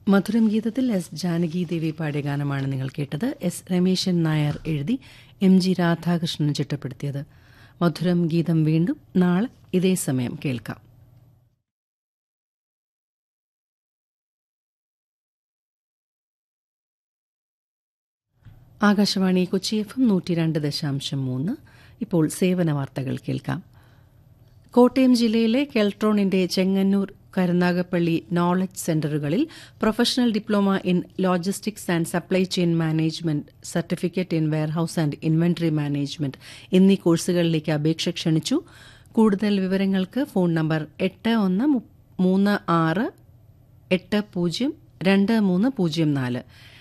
മധുരം ഗീതത്തിൽ എസ് ജാനകി ദേവി പാടിയ ഗാനമാണ് നിങ്ങൾ കേട്ടത് എസ് രമേശൻ നായർ എഴുതി എം ജി രാധാകൃഷ്ണൻ ചിട്ടപ്പെടുത്തിയത് മധുരം ഗീതം വീണ്ടും നാളെ ഇതേ സമയം കേൾക്കാം ആകാശവാണി കൊച്ചി എഫ് എം നൂറ്റി രണ്ട് ദശാംശം മൂന്ന് ഇപ്പോൾ സേവന വാർത്തകൾ കേൾക്കാം കോട്ടയം ജില്ലയിലെ കെൽട്രോണിന്റെ ചെങ്ങന്നൂർ കരുനാഗപ്പള്ളി നോളജ് സെന്ററുകളിൽ professional diploma in logistics and supply chain management certificate in warehouse and inventory management എന്നീ കോഴ്സുകളിലേക്ക് അപേക്ഷ ക്ഷണിച്ചു കൂടുതൽ വിവരങ്ങൾക്ക് ഫോൺ നമ്പർ എട്ട് ഒന്ന് മൂന്ന് ആറ് എട്ട് പൂജ്യം രണ്ട് മൂന്ന് പൂജ്യം നാല്